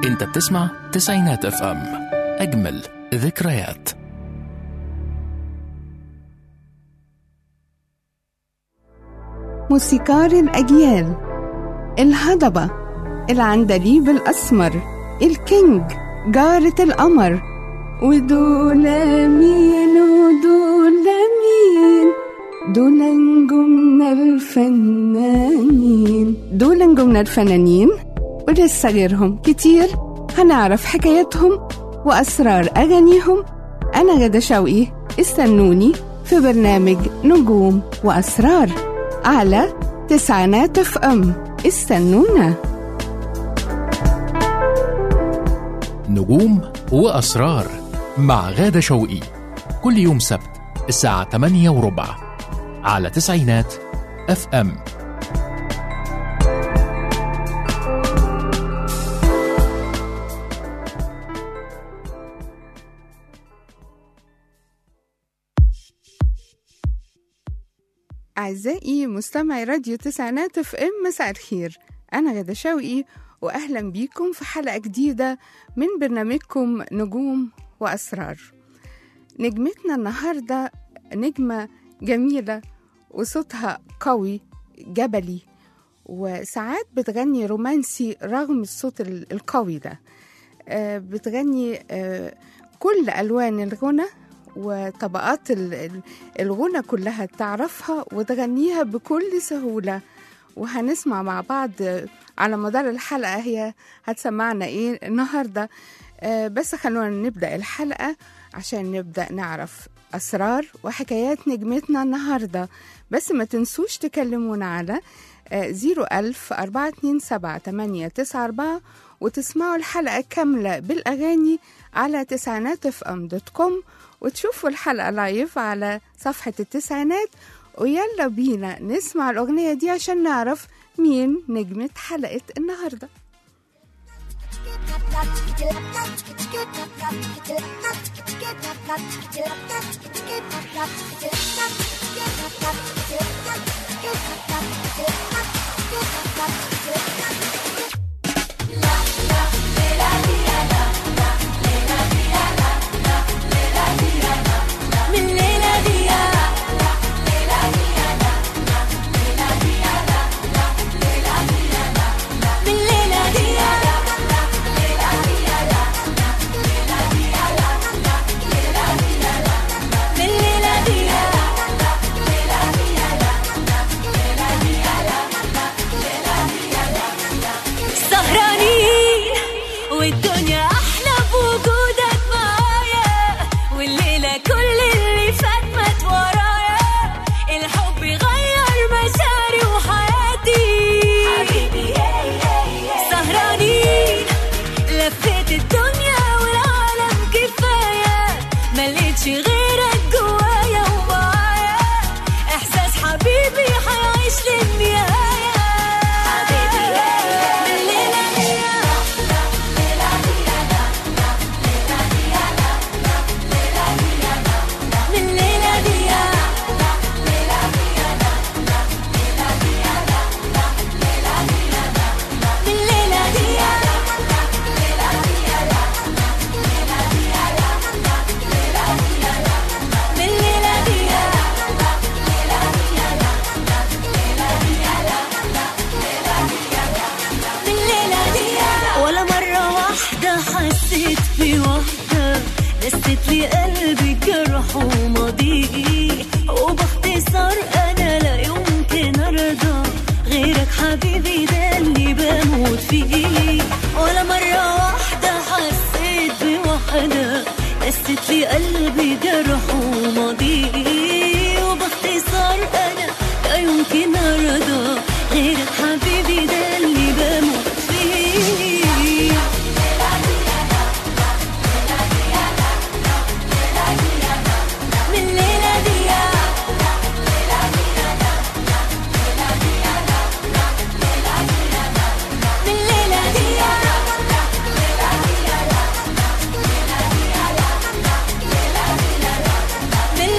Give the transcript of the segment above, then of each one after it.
انت بتسمع تسعينات اف ام اجمل ذكريات موسيقار الأجيال الهضبة العندليب الأسمر الكينج جارة القمر ودول مين ودول مين دول نجومنا الفنانين دول نجومنا الفنانين ولسه غيرهم كتير هنعرف حكاياتهم وأسرار أغانيهم أنا غدا شوقي استنوني في برنامج نجوم وأسرار على تسعينات اف ام استنونا نجوم وأسرار مع غادة شوقي كل يوم سبت الساعة 8 وربع على تسعينات اف ام أعزائي مستمعي راديو تسعينات اف ام مساء الخير أنا غدا شوقي وأهلا بيكم في حلقة جديدة من برنامجكم نجوم وأسرار نجمتنا النهاردة نجمة جميلة وصوتها قوي جبلي وساعات بتغني رومانسي رغم الصوت ال- القوي ده آه، بتغني آه، كل ألوان الغنى وطبقات ال- ال- الغنى كلها تعرفها وتغنيها بكل سهولة وهنسمع مع بعض آه، على مدار الحلقة هي هتسمعنا ايه النهاردة آه، بس خلونا نبدأ الحلقة عشان نبدأ نعرف أسرار وحكايات نجمتنا النهاردة بس ما تنسوش تكلمونا على زيرو ألف أربعة اتنين سبعة تمانية تسعة أربعة وتسمعوا الحلقة كاملة بالأغاني على تسعينات اف ام دوت كوم وتشوفوا الحلقة لايف على صفحة التسعينات ويلا بينا نسمع الأغنية دي عشان نعرف مين نجمة حلقة النهاردة من ليلة دي من ليلة دي من ليلة دي سهرانين والدنيا احلى بوجودك معايا والليله كل اللي فات مات ورايا الحب غير مشاعري وحياتي حبيبي سهرانين لفيت الدنيا والعالم كفايه ملقتش غيرك جوايا ومعايا احساس حبيبي هيعيش للنهايه حبيبي من ليله ليله من ليلة دي من ليلة دي من ليلة دي من ليلة دي ولا مرة واحدة حسيت بوحدة دست لي قلبي جرح وماضيه وباختصار أنا لا يمكن أرضى غيرك حبيبي ده اللي بموت فيه ولا مرة واحدة حسيت بوحدة دست لي قلبي جرح وماضيه وباختصار أنا لا يمكن أرضى غيرك حبيبي ده اللي بموت فيه من ليلة دي من ليلة دي من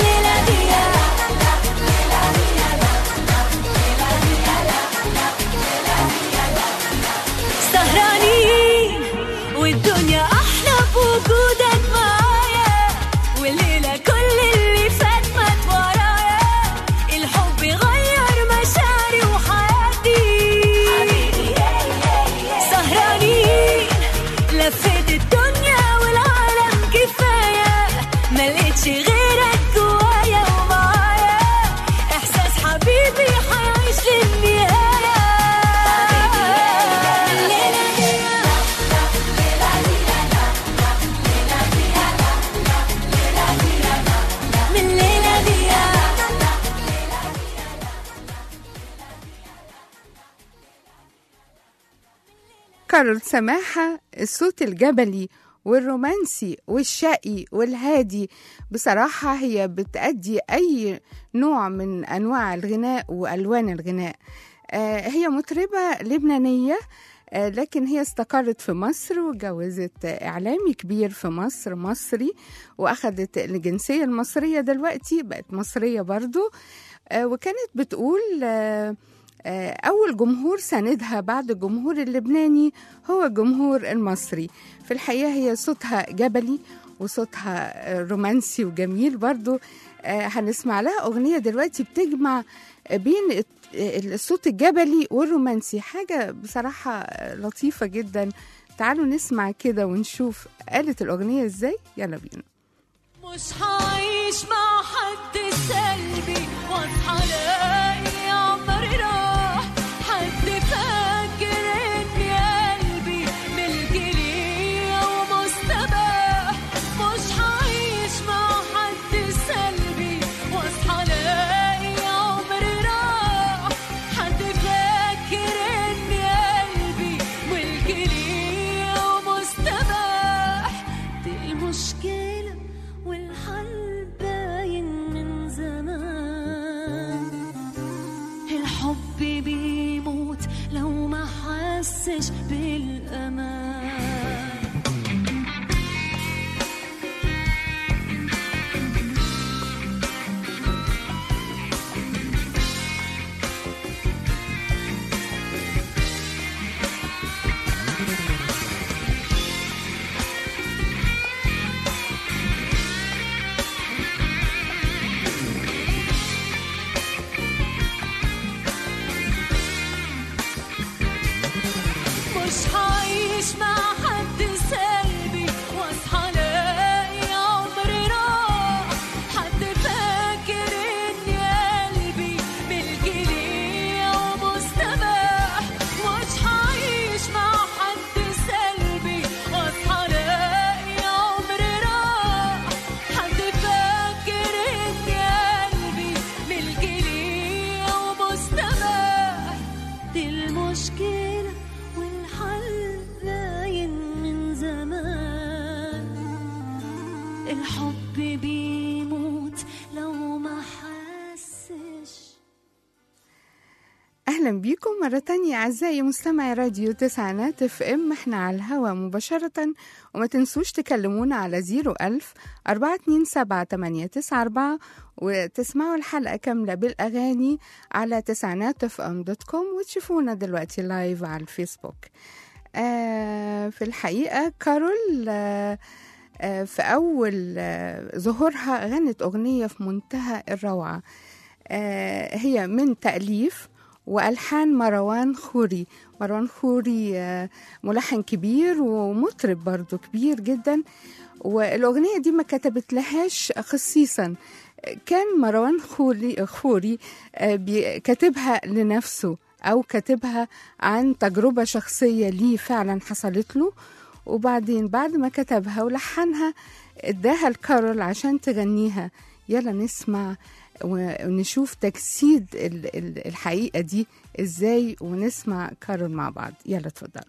كارول سماحة الصوت الجبلي والرومانسي والشقي والهادي بصراحة هي بتأدي أي نوع من أنواع الغناء وألوان الغناء آه، هي مطربة لبنانية آه، لكن هي استقرت في مصر وجوزت إعلامي كبير في مصر مصري وأخدت الجنسية المصرية دلوقتي بقت مصرية برضو آه، وكانت بتقول آه، آه، أول جمهور ساندها بعد الجمهور اللبناني هو الجمهور المصري في الحقيقة هي صوتها جبلي وصوتها آه، رومانسي وجميل برضو آه، هنسمع لها أغنية دلوقتي بتجمع بين الت- الصوت الجبلي والرومانسي حاجة بصراحة آه، لطيفة جدا تعالوا نسمع كده ونشوف قالت الأغنية ازاي يلا بينا مش هعيش مع حد سلبي واصحى الاقي عمري راح حد فاكر اني قلبي ملكي ليا ومستباح مش هعيش مع حد سلبي واصحى الاقي عمري راح حد فاكر اني قلبي ملكي ليا ومستباح دي المشكلة والحل باين من زمان الحب بيموت لو ما حسش بالأمان مش هعيش مع حد سلبي واصحى الاقي عمري راح حد فاكر اني قلبي ملكي ليا ومستباح مش هعيش مع حد سلبي واصحى الاقي عمري راح حد فاكر اني قلبي ملكي ليا ومستباح دي المشكلة والحل باين من زمان الحب بيموت لو ما حسش أهلا بيكم مرة تانية أعزائي مستمعي راديو تسعينات اف ام احنا على الهوا مباشرة وما تنسوش تكلمونا على زيرو ألف أربعة اتنين سبعة تمانية تسعة أربعة وتسمعوا الحلقة كاملة بالأغاني على تسعينات اف ام دوت كوم وتشوفونا دلوقتي لايف على الفيسبوك آه في الحقيقة كارول آه آه في أول آه ظهورها غنت أغنية في منتهى الروعة آه هي من تأليف وألحان مروان خوري مروان خوري آه، ملحن كبير ومطرب برضو كبير جدا والأغنية دي ما كتبت لهاش خصيصا كان مروان خوري, خوري آه، بي- كاتبها لنفسه أو كاتبها عن تجربة شخصية ليه فعلا حصلت له وبعدين بعد ما كتبها ولحنها اداها لكارول عشان تغنيها يلا نسمع ونشوف تجسيد ال- ال- الحقيقة دي ازاي ونسمع كارول مع بعض يلا اتفضلوا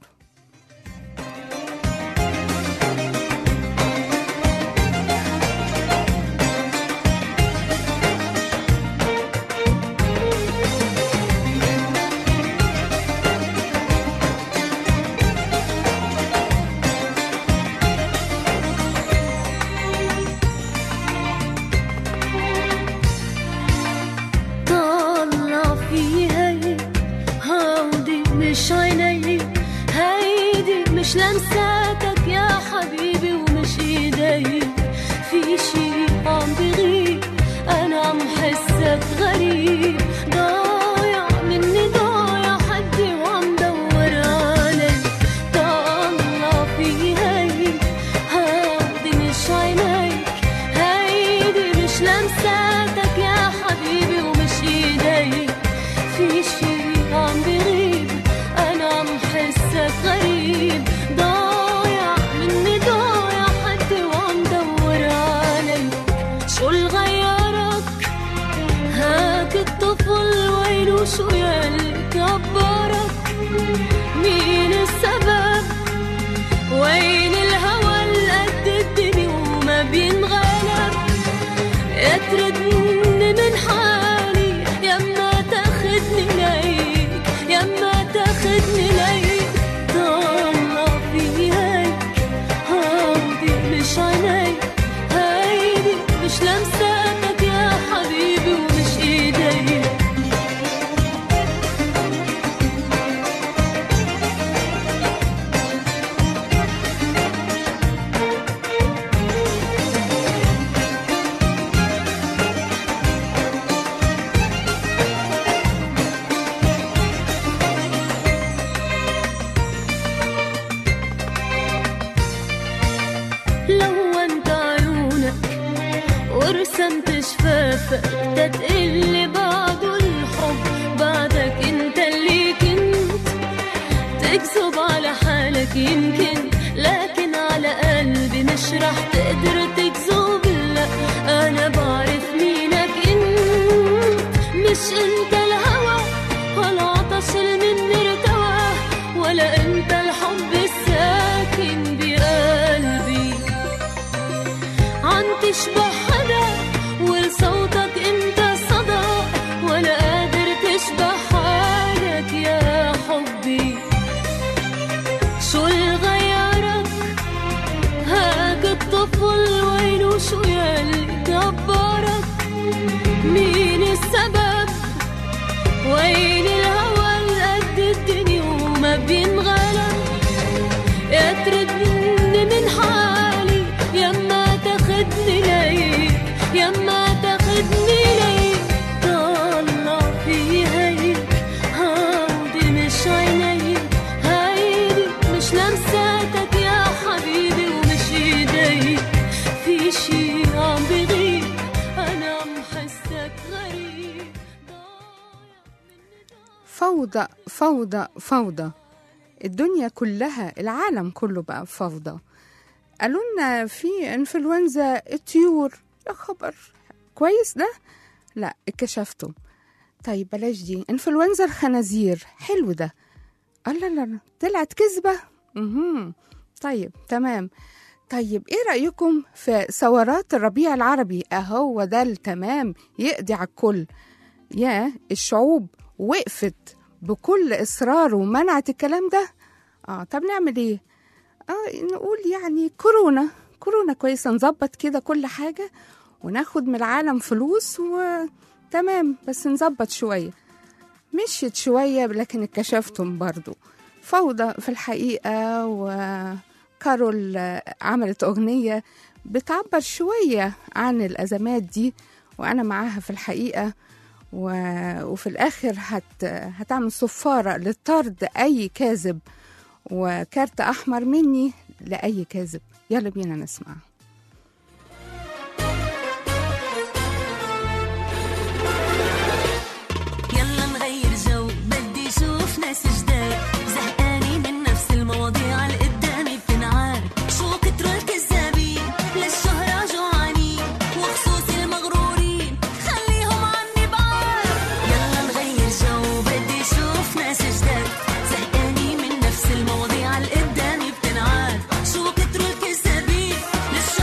طلع في هي هودي مش عيني هيدي مش لمساتك يا حبيبي ومش ايدي في شي عم بغيب انا عم حسك غريب ضايع مني ضايع حدي وعم دور عليك طلع في هي هودي مش عينيك هيدي مش لمساتك يا حبيبي ومش ايديك في شي عم بغيب انا عم حسك غريب ضايع مني ضايع حدي وعم دور عليك شو اللي غيرك هاك الطفل وينه شو يلي كبرك مين السبب اتفقت تقل بعده الحب بعدك انت اللي كنت تكذب على حالك يمكن لكن على قلبي مش رح تقدر تكذب لا انا بعرف مينك انت مش انت الهوى ولا عطش المن ارتوى ولا انت الحب الساكن بقلبي عم تشبه حدا ولصوتك انت صدى ولا قادر تشبه حالك يا حبي شو اللي غيرك هاك الطفل وينه شو يلي كبرك مين السبب وين الهوى اللي قد الدنيا وما بينغلب يا تردني من حالي يما تاخدني ليك يما تاخدني ليك طلع في هيك هودي مش عينيك هيدي مش لمساتك يا حبيبي ومش ايديك في شي عم بغيب انا عم حسك غريب ضايع مني ضايع فوضى فوضى فوضى الدنيا كلها العالم كله بقى فوضى قالوا لنا في انفلونزا الطيور يا خبر كويس ده لا اكتشفتم طيب بلاش دي انفلونزا الخنازير حلو ده الله لا لا طلعت كذبة مهم. طيب تمام طيب ايه رأيكم في ثورات الربيع العربي اهو ده التمام يقضي على الكل يا الشعوب وقفت بكل اصرار ومنعت الكلام ده اه طب نعمل ايه اه نقول يعني كورونا كورونا كويسه نظبط كده كل حاجه وناخد من العالم فلوس وتمام بس نظبط شويه مشيت شويه لكن اتكشفتم برضو فوضى في الحقيقه وكارول آه، عملت اغنيه بتعبر شويه عن الازمات دي وانا معاها في الحقيقه و... وفي الآخر هت... هتعمل صفارة لطرد أي كاذب وكارت أحمر مني لأي كاذب يلا بينا نسمع يلا نغير جو بدي اشوف ناس جداد زهقانين من نفس المواضيع اللي قدامي بتنعاد شو كتروا الكذابين للشهرة جوعانين وخصوصي المغرورين خليهم عني بعاد يلا نغير جو بدي اشوف ناس جداد زهقانين من نفس المواضيع اللي قدامي بتنعاد شو كتروا الكذابين للشهرة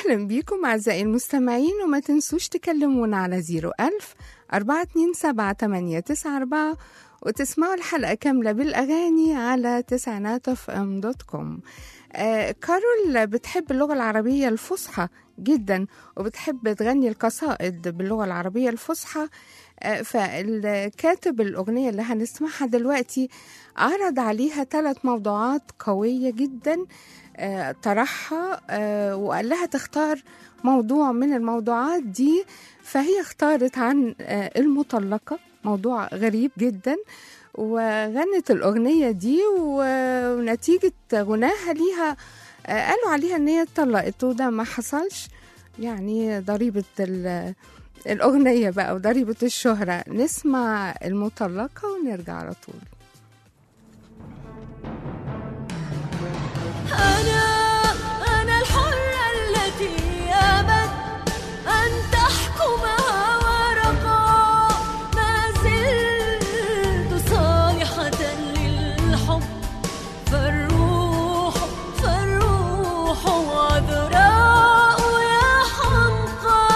أهلا بيكم أعزائي المستمعين وما تنسوش تكلمونا على 01000 427 وتسمعوا الحلقة كاملة بالأغاني على تسعينات اف ام دوت كوم آه كارول بتحب اللغة العربية الفصحى جدا وبتحب تغني القصائد باللغة العربية الفصحى آه فالكاتب الأغنية اللي هنسمعها دلوقتي عرض عليها ثلاث موضوعات قوية جدا آه طرحها آه وقال لها تختار موضوع من الموضوعات دي فهي اختارت عن آه المطلقة موضوع غريب جدا وغنت الأغنية دي و- ونتيجة غناها ليها آه، قالوا عليها إن هي اتطلقت وده ما حصلش يعني ضريبة ال- الأغنية بقى وضريبة الشهرة نسمع المطلقة ونرجع على طول أنا أنا الحرة التي أبت أن تحكمها ورقة ما زلت صالحة للحب فالروح فالروح عذراء يا حمقى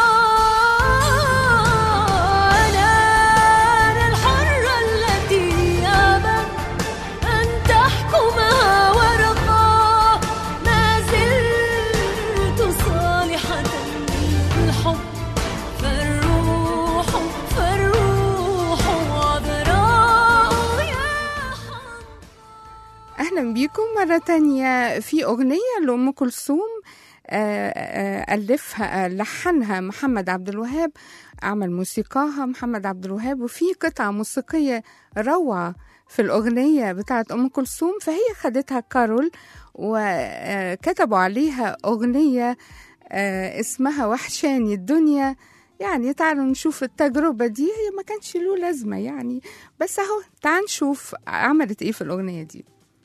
أنا أنا الحرة التي أبت أن تحكمها ورقة ما زلت صالحة للحب فالروح فالروح عذراء يا حمقى أهلا بيكم مرة تانية في أغنية لأم كلثوم آه، آه، ألفها آه، لحنها محمد عبد الوهاب عمل موسيقاها محمد عبد الوهاب وفي قطعة موسيقية روعة في الأغنية بتاعت أم كلثوم فهي خدتها كارول وكتبوا عليها أغنية آه، اسمها وحشاني الدنيا يعني تعالوا نشوف التجربة دي هي ما كانش له لازمة يعني بس أهو تعال نشوف عملت إيه في الأغنية دي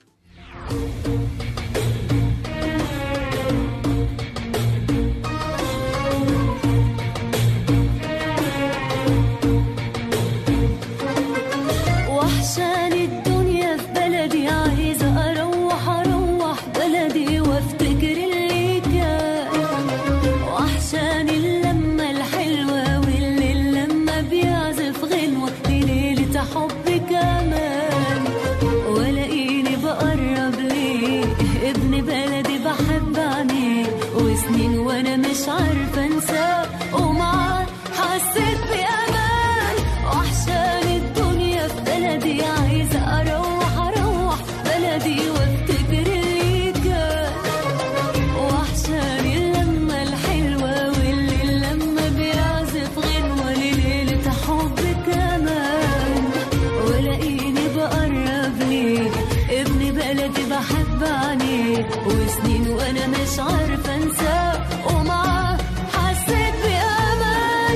وحشاني الدنيا في بلدي عايزة أروح أروح بلدي وافتكر اللي كان وحشاني اللمة الحلوة واللي لما بيعزف غنوة لليلة حب كمان ولاقيني بقرب ليه ابن بلدي بحب عينيه وسنين وانا مش عارفة انساه ومعاه حسيت بأمان وحشاني الدنيا في بلدي عايزة أروح أروح بلدي وافتكر اللي كان وحشاني اللمة الحلوة واللي لما بيعزف غنوة لليلة حب كمان ولاقيني بقرب ليه ابن بلدي بحب عينيه وسنين وانا مش عارفة انساه ومعاه حسيت بأمان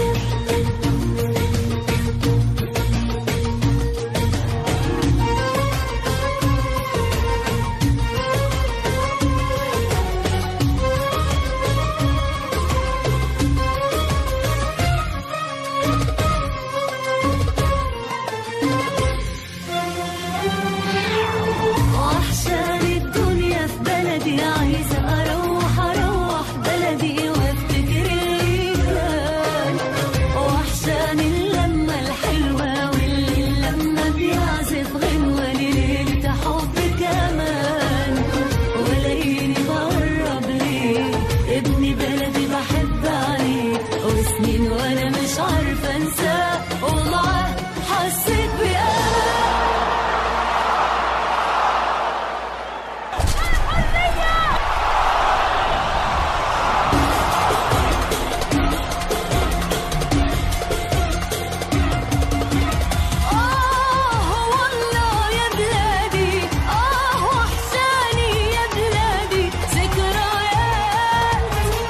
وحشاني الدنيا في بلدي عايزة أروح أروح بلدي وافتكر اللي كان وحشاني اللمة الحلوة واللي لما بيعزف غنوة لليلة حب كمان ولاقيني بقرب ليه ابن بلدي بحب عليه وسنين وأنا مش عارفة أنساه ومعاه حسيت بأمان آه والله يا بلادي آه وحشاني يا بلادي ذكريات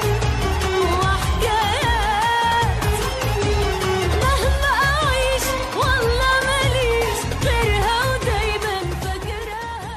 وحكايات مهما أعيش والله ماليش غيرها ودايما فاكراها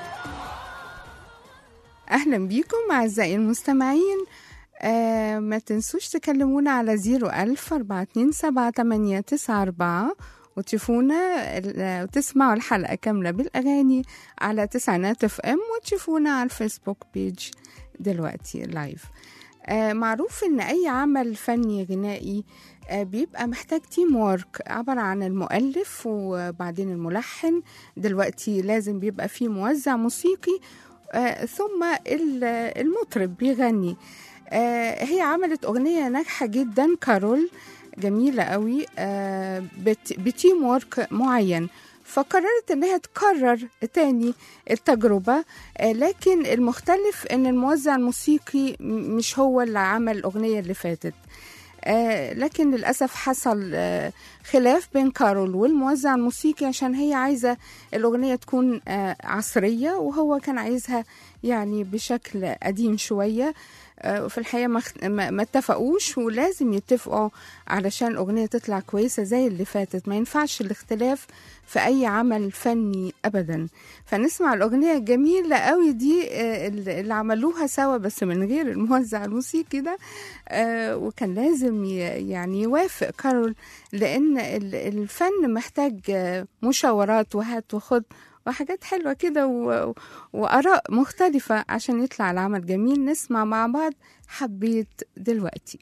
أهلا بيكم أعزائي المستمعين آه ما تنسوش تكلمونا على زيرو ألف أربعة اتنين سبعة تمانية تسعة أربعة وتشوفونا ال- وتسمعوا الحلقة كاملة بالأغاني على تسعينات اف ام وتشوفونا على الفيسبوك بيج دلوقتي لايف آه، معروف إن أي عمل فني غنائي آه، بيبقى محتاج تيم وورك عبارة عن المؤلف وبعدين الملحن دلوقتي لازم بيبقى فيه موزع موسيقي آه، ثم ال- المطرب بيغني آه، هي عملت أغنية ناجحة جدا كارول جميلة قوي آه، بت- بتيم وورك معين فقررت انها تكرر تاني التجربة آه، لكن المختلف ان الموزع الموسيقي م- مش هو اللي عمل الأغنية اللي فاتت آه، لكن للأسف حصل آه، خلاف بين كارول والموزع الموسيقي عشان هي عايزة الأغنية تكون آه، عصرية وهو كان عايزها يعني بشكل قديم شوية آه، وفي الحقيقة ما اخت- ما ما اتفقوش ولازم يتفقوا علشان الأغنية تطلع كويسة زي اللي فاتت ما ينفعش الاختلاف في أي عمل فني أبدا فنسمع الأغنية الجميلة قوي دي آه، اللي اللي عملوها سوا بس من غير الموزع الموسيقي ده آه، وكان لازم ي- يعني يوافق كارول لأن ال- الفن محتاج آه، مشاورات وهات وخد وحاجات حلوة كده و- وآراء مختلفة عشان يطلع العمل جميل نسمع مع بعض حبيت دلوقتي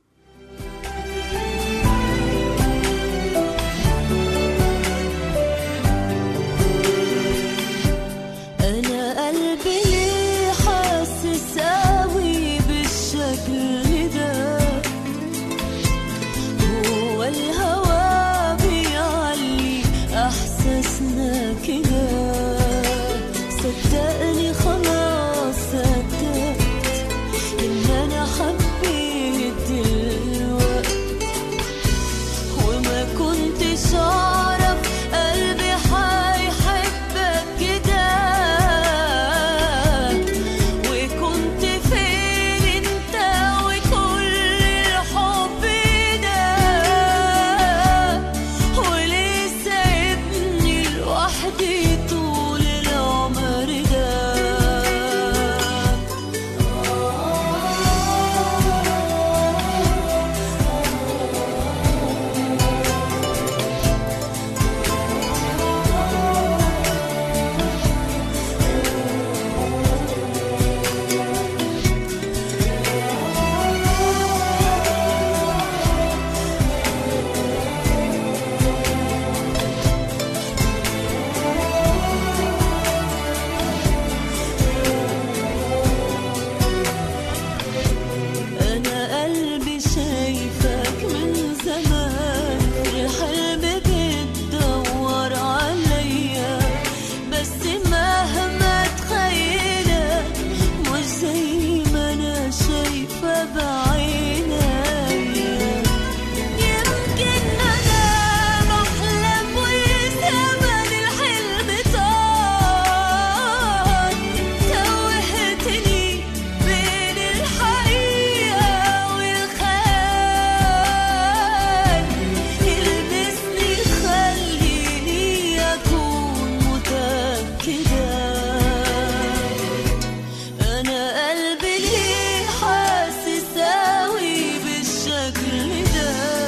أنا قلبي ليه حاسس قوي بالشكل ده هو الهوى بيعلي إحساسنا كده صدقني خلاص صدقت إن أنا حبيت دلوقتي وما كنتش اعرف قلبي هيحبك كده وكنت فين انت وكل الحب ده وليه سايبني لوحدي طول العمر ده أنا قلبي شايفك من زمان في الحلم بتدور عليا بس مهما تخيلك مش زي ما أنا شايفة بعينيا يمكن أنا بحلم وزمن الحلم طار توهتني بين الحقيقة والخيال يلبسني خليني أكون متأكدة أنا قلبي ليه حاسس أوي بالشكل ده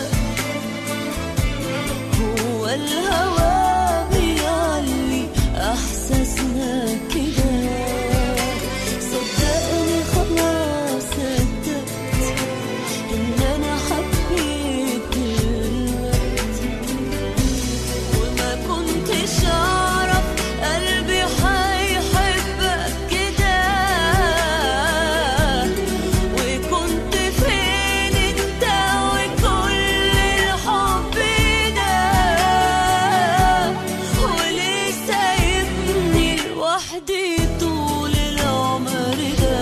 هو الهوى بيعلي إحساسنا كده صدقني خلاص صدقت إن أنا حبيت دلوقتي وما كنتش أعرف قلبي هيحبك كده وكنت فين انت وكل الحب ده وليه سايبني لوحدي طول العمر ده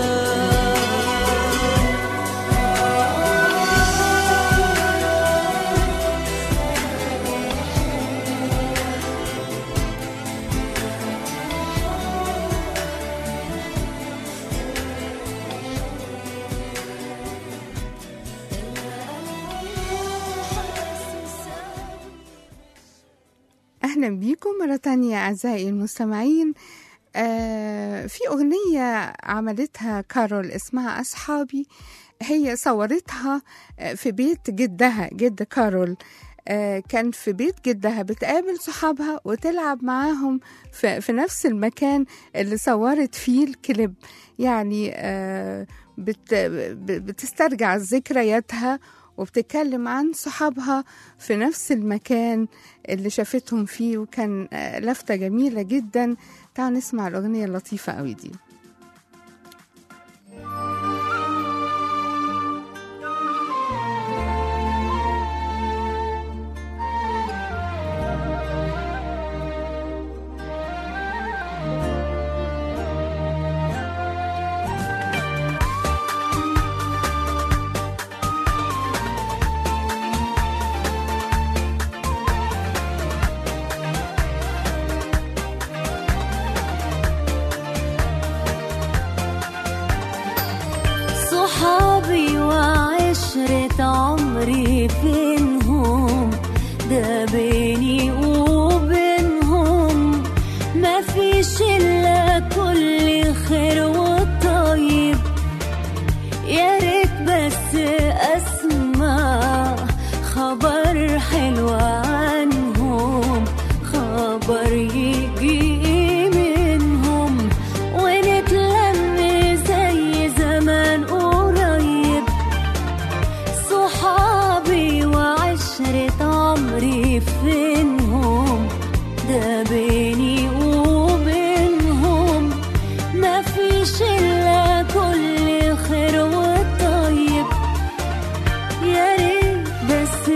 أهلا بيكم مرة تانية أعزائي المستمعين آه في أغنية عملتها كارول اسمها أصحابي هي صورتها آه، في بيت جدها جد كارول آه، كان في بيت جدها بتقابل صحابها وتلعب معاهم في, في نفس المكان اللي صورت فيه الكليب يعني آه، بت ب- بتسترجع ذكرياتها وبتتكلم عن صحابها في نفس المكان اللي شافتهم فيه وكان آه، لفتة جميلة جدا تعالوا نسمع الأغنية اللطيفة قوي دي صحابي وعشرة عمري فينهم ده بيني وبينهم ما فيش إلا كل خير وطيب يا ريت بس أسمع خبر حلو عنهم خبر يجي منهم ونتلم زي زمان قريب صحابي وعشرة عمري فينهم ده بيني وبينهم ما فيش إلا كل خير وطيب يا ريت بس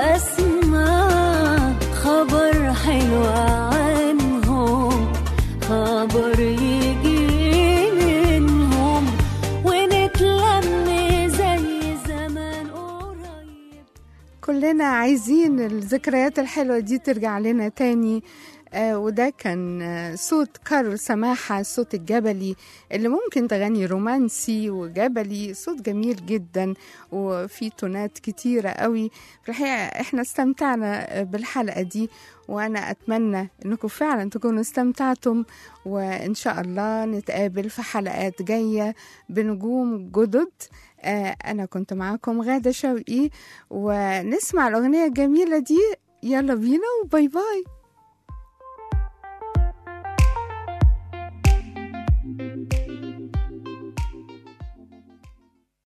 أسمع خبر حلو عنهم خبر يجي منهم ونتلم زي زمان قريب كلنا عايزين الذكريات الحلوة دي ترجع لنا تاني آه وده كان آه صوت كارول سماحة الصوت الجبلي اللي ممكن تغني رومانسي وجبلي صوت جميل جدا وفي تونات كتيرة قوي في الحقيقة احنا استمتعنا آه، بالحلقة دي وأنا أتمنى أنكم فعلا تكونوا استمتعتم وإن شاء الله نتقابل في حلقات جاية بنجوم جدد آه أنا كنت معاكم غادة شوقي ونسمع الأغنية الجميلة دي يلا بينا وباي باي